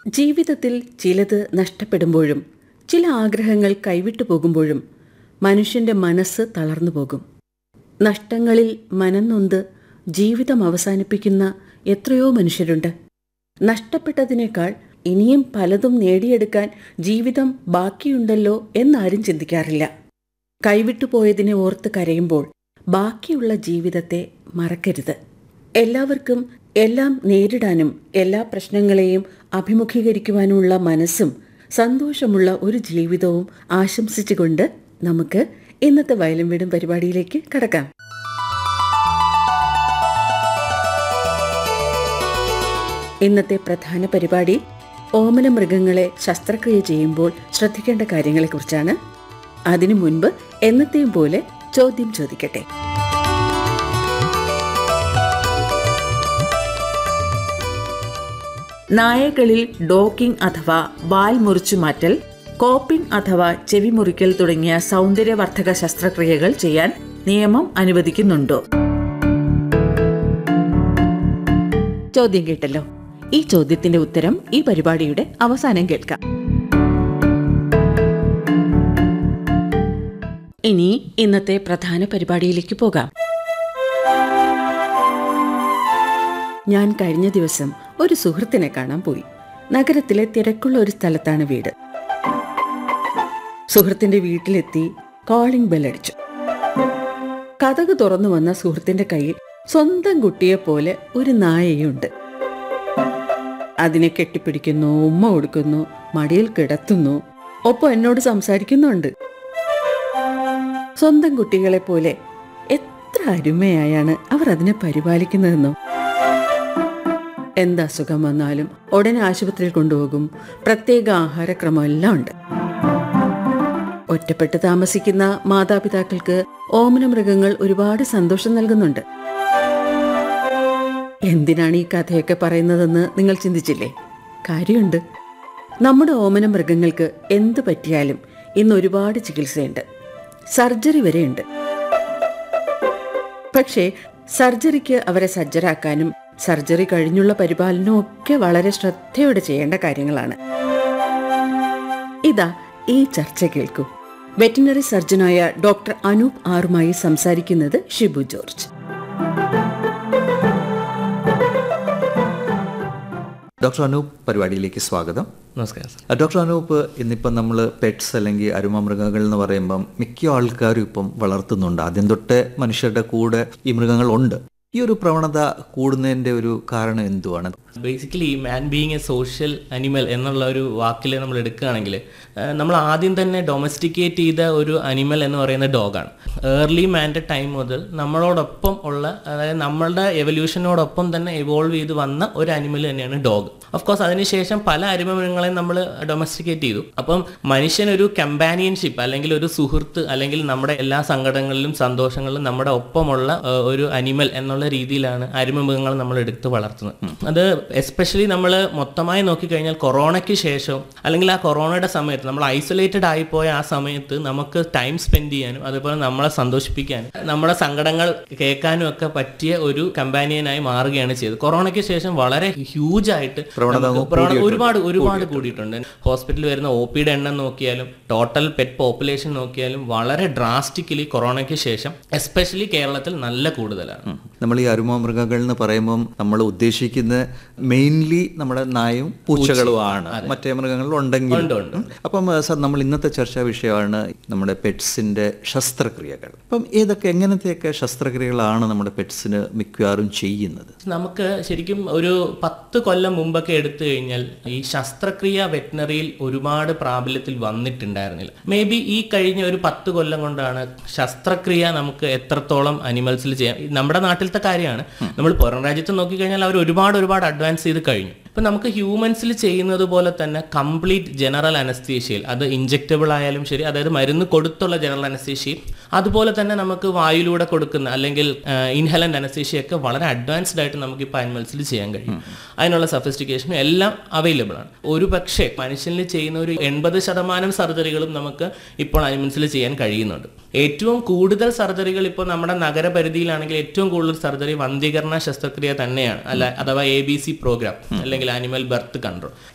ജീവിതത്തിൽ ചിലത് നഷ്ടപ്പെടുമ്പോഴും ചില ആഗ്രഹങ്ങൾ കൈവിട്ടു പോകുമ്പോഴും മനുഷ്യന്റെ മനസ്സ് തളർന്നു പോകും നഷ്ടങ്ങളിൽ മനംനൊന്ത് ജീവിതം അവസാനിപ്പിക്കുന്ന എത്രയോ മനുഷ്യരുണ്ട് നഷ്ടപ്പെട്ടതിനേക്കാൾ ഇനിയും പലതും നേടിയെടുക്കാൻ ജീവിതം ബാക്കിയുണ്ടല്ലോ എന്നാരും ചിന്തിക്കാറില്ല കൈവിട്ടു പോയതിനെ ഓർത്ത് കരയുമ്പോൾ ബാക്കിയുള്ള ജീവിതത്തെ മറക്കരുത് എല്ലാവർക്കും എല്ലാം നേരിടാനും എല്ലാ പ്രശ്നങ്ങളെയും അഭിമുഖീകരിക്കുവാനുമുള്ള മനസ്സും സന്തോഷമുള്ള ഒരു ജീവിതവും ആശംസിച്ചുകൊണ്ട് നമുക്ക് ഇന്നത്തെ വയലും വീടും പരിപാടിയിലേക്ക് കടക്കാം ഇന്നത്തെ പ്രധാന പരിപാടി ഓമന മൃഗങ്ങളെ ശസ്ത്രക്രിയ ചെയ്യുമ്പോൾ ശ്രദ്ധിക്കേണ്ട കാര്യങ്ങളെക്കുറിച്ചാണ് അതിനു മുൻപ് എന്നത്തെയും പോലെ ചോദ്യം ചോദിക്കട്ടെ നായകളിൽ ഡോക്കിംഗ് അഥവാ വാൽ മുറിച്ചു മാറ്റൽ കോപ്പിംഗ് അഥവാ ചെവി മുറിക്കൽ തുടങ്ങിയ സൗന്ദര്യവർദ്ധക ശസ്ത്രക്രിയകൾ ചെയ്യാൻ നിയമം അനുവദിക്കുന്നുണ്ടോ ചോദ്യം കേട്ടല്ലോ ഈ ചോദ്യത്തിന്റെ ഉത്തരം ഈ പരിപാടിയുടെ അവസാനം കേൾക്കാം ഇനി ഇന്നത്തെ പ്രധാന പരിപാടിയിലേക്ക് പോകാം ഞാൻ കഴിഞ്ഞ ദിവസം ഒരു സുഹൃത്തിനെ കാണാൻ പോയി നഗരത്തിലെ തിരക്കുള്ള ഒരു സ്ഥലത്താണ് വീട് സുഹൃത്തിന്റെ വീട്ടിലെത്തി കോളിംഗ് ബെല്ലടിച്ചു കഥക് തുറന്നു വന്ന സുഹൃത്തിന്റെ കയ്യിൽ സ്വന്തം കുട്ടിയെ പോലെ ഒരു നായയുണ്ട് അതിനെ കെട്ടിപ്പിടിക്കുന്നു ഉമ്മ കൊടുക്കുന്നു മടിയിൽ കിടത്തുന്നു ഒപ്പം എന്നോട് സംസാരിക്കുന്നുണ്ട് സ്വന്തം കുട്ടികളെ പോലെ എത്ര അരുമയായാണ് അവർ അതിനെ പരിപാലിക്കുന്നതെന്നോ എന്ത് അസുഖം വന്നാലും ഉടനെ ആശുപത്രിയിൽ കൊണ്ടുപോകും പ്രത്യേക ആഹാരക്രമം എല്ലാം ഉണ്ട് ഒറ്റപ്പെട്ട് താമസിക്കുന്ന മാതാപിതാക്കൾക്ക് ഓമന മൃഗങ്ങൾ ഒരുപാട് സന്തോഷം നൽകുന്നുണ്ട് എന്തിനാണ് ഈ കഥയൊക്കെ പറയുന്നതെന്ന് നിങ്ങൾ ചിന്തിച്ചില്ലേ കാര്യമുണ്ട് നമ്മുടെ ഓമന മൃഗങ്ങൾക്ക് എന്ത് പറ്റിയാലും ഇന്ന് ഒരുപാട് ചികിത്സയുണ്ട് സർജറി വരെയുണ്ട് പക്ഷേ സർജറിക്ക് അവരെ സജ്ജരാക്കാനും സർജറി കഴിഞ്ഞുള്ള പരിപാലനവും ഒക്കെ വളരെ ശ്രദ്ധയോടെ ചെയ്യേണ്ട കാര്യങ്ങളാണ് ഇതാ ഈ ചർച്ച കേൾക്കൂ വെറ്റിനറി സർജനായ ഡോക്ടർ അനൂപ് ആറുമായി സംസാരിക്കുന്നത് ഷിബു ജോർജ് ഡോക്ടർ അനൂപ് പരിപാടിയിലേക്ക് സ്വാഗതം നമസ്കാരം സർ ആ, ഡോക്ടർ അനൂപ് ഇന്നിപ്പം നമ്മൾ പെറ്റ്സ് അല്ലെങ്കിൽ അരുമമൃഗങ്ങൾ എന്ന് പറയുമ്പം മിക്ക ആൾക്കാരും ഇപ്പം വളർത്തുന്നുണ്ട് ആദ്യം തൊട്ടേ മനുഷ്യരുടെ കൂടെ ഈ മൃഗങ്ങൾ ഉണ്ട് ഈ ഒരു പ്രവണത കൂടുന്നതിന്റെ ഒരു കാരണം എന്തുവാണ് basically man being a social animal എന്നുള്ള ഒരു വാക്കിൽ നമ്മൾ എടുക്കുകയാണെങ്കിൽ നമ്മൾ ആദ്യം തന്നെ ഡൊമസ്റ്റിക്കേറ്റ് ചെയ്ത ഒരു അനിമൽ എന്ന് പറയുന്ന ഡോഗാണ് ഏർലി മാൻ്റെ ടൈം മുതൽ നമ്മളോടൊപ്പം ഉള്ള അതായത് നമ്മളുടെ എവല്യൂഷനോടൊപ്പം തന്നെ എവോൾവ് ചെയ്ത് വന്ന ഒരു അനിമൽ തന്നെയാണ് ഡോഗ് ഓഫ് കോഴ്സ് അതിനുശേഷം പല അരിമമൃഗങ്ങളെയും നമ്മൾ ഡൊമസ്റ്റിക്കേറ്റ് ചെയ്തു അപ്പം മനുഷ്യനൊരു കമ്പാനിയൻഷിപ്പ് അല്ലെങ്കിൽ ഒരു സുഹൃത്ത് അല്ലെങ്കിൽ നമ്മുടെ എല്ലാ സങ്കടങ്ങളിലും സന്തോഷങ്ങളിലും നമ്മുടെ ഒപ്പമുള്ള ഏഹ്, ഒരു അനിമൽ എന്നുള്ള രീതിയിലാണ് അരിമമൃഗങ്ങൾ നമ്മൾ എടുത്ത് വളർത്തുന്നത് അത് എസ്പെഷ്യലി നമ്മൾ മൊത്തമായി നോക്കിക്കഴിഞ്ഞാൽ കൊറോണയ്ക്ക് ശേഷം അല്ലെങ്കിൽ ആ കൊറോണയുടെ സമയത്ത് നമ്മൾ ഐസൊലേറ്റഡ് ആയിപ്പോയ ആ സമയത്ത് നമുക്ക് ടൈം സ്പെൻഡ് ചെയ്യാനും അതുപോലെ നമ്മളെ സന്തോഷിപ്പിക്കാനും നമ്മുടെ സങ്കടങ്ങൾ കേൾക്കാനും ഒക്കെ പറ്റിയ ഒരു കമ്പാനിയനായി മാറുകയാണ് ചെയ്തത് കൊറോണയ്ക്ക് ശേഷം വളരെ ഹ്യൂജ് ആയിട്ട് പ്രവണത നമുക്ക് അങ്ങ് പ്രവണ- ഒരുപാട് ഒരുപാട് കൂടിയിട്ടുണ്ട് ഹോസ്പിറ്റലിൽ വരുന്ന ഒ പിയുടെ എണ്ണം നോക്കിയാലും ടോട്ടൽ പെറ്റ് പോപ്പുലേഷൻ നോക്കിയാലും വളരെ ഡ്രാസ്റ്റിക്കലി കൊറോണയ്ക്ക് ശേഷം എസ്പെഷ്യലി കേരളത്തിൽ നല്ല കൂടുതലാണ് നമ്മൾ ഈ അരുമമൃഗങ്ങൾ എന്ന് പറയുമ്പം നമ്മൾ ഉദ്ദേശിക്കുന്ന മെയിൻലി നമ്മുടെ നായും പൂച്ചകളും ആണ് മറ്റേ മൃഗങ്ങൾ ഉണ്ടെങ്കിൽ ഉണ്ട്, ഉണ്ട്. അപ്പം സാർ നമ്മൾ ഇന്നത്തെ ചർച്ചാ വിഷയമാണ് നമ്മുടെ പെറ്റ്സിന്റെ ശസ്ത്രക്രിയകൾ അപ്പം ഏതൊക്കെ എങ്ങനത്തെയൊക്കെ ശസ്ത്രക്രിയകളാണ് നമ്മുടെ പെറ്റ്സിന് മിക്കവാറും ചെയ്യുന്നത് നമുക്ക് ശരിക്കും ഒരു പത്ത് കൊല്ലം മുമ്പൊക്കെ എടുത്തു കഴിഞ്ഞാൽ ഈ ശസ്ത്രക്രിയ വെറ്റിനറിയിൽ ഒരുപാട് പ്രാബല്യത്തിൽ വന്നിട്ടുണ്ടായിരുന്നില്ല മേ ബി ഈ കഴിഞ്ഞ ഒരു പത്ത് കൊല്ലം കൊണ്ടാണ് ശസ്ത്രക്രിയ നമുക്ക് എത്രത്തോളം അനിമൽസിൽ ചെയ്യാം ഈ നമ്മുടെ നാട്ടിലത്തെ കാര്യമാണ് നമ്മൾ പുറം രാജ്യത്ത് നോക്കിക്കഴിഞ്ഞാൽ അവർ ഒരുപാട് ഒരുപാട് അഡ്വാൻസ് ചെയ്ത് കഴിഞ്ഞു ഇപ്പം നമുക്ക് ഹ്യൂമൻസിൽ ചെയ്യുന്നത് പോലെ തന്നെ കംപ്ലീറ്റ് ജനറൽ അനസ്തീഷ്യയിൽ അത് ഇഞ്ചെക്റ്റബിൾ ആയാലും ശരി അതായത് മരുന്ന് കൊടുത്തുള്ള ജനറൽ അനസ്തീഷ്യയും അതുപോലെ തന്നെ നമുക്ക് വായുവിലൂടെ കൊടുക്കുന്ന അല്ലെങ്കിൽ ഇൻഹലൻ്റ് അനസ്തീഷ്യ ഒക്കെ വളരെ അഡ്വാൻസ്ഡ് ആയിട്ട് നമുക്ക് ഇപ്പോൾ അനിമൽസിൽ ചെയ്യാൻ കഴിയും അതിനുള്ള സഫിസ്റ്റിക്കേഷനും എല്ലാം അവൈലബിൾ ആണ് ഒരു പക്ഷേ മനുഷ്യനിൽ ചെയ്യുന്ന ഒരു എൺപത് ശതമാനം സർജറികളും നമുക്ക് ഇപ്പോൾ അനിമൽസിൽ ചെയ്യാൻ കഴിയുന്നുണ്ട് ഏറ്റവും കൂടുതൽ സർജറികൾ ഇപ്പോൾ നമ്മുടെ നഗരപരിധിയിലാണെങ്കിൽ ഏറ്റവും കൂടുതൽ സർജറി വന്ധീകരണ ശസ്ത്രക്രിയ തന്നെയാണ് അല്ല അഥവാ എ ബി സി പ്രോഗ്രാം അല്ലെങ്കിൽ ആനിമൽ ബർത്ത് കൺട്രോൾ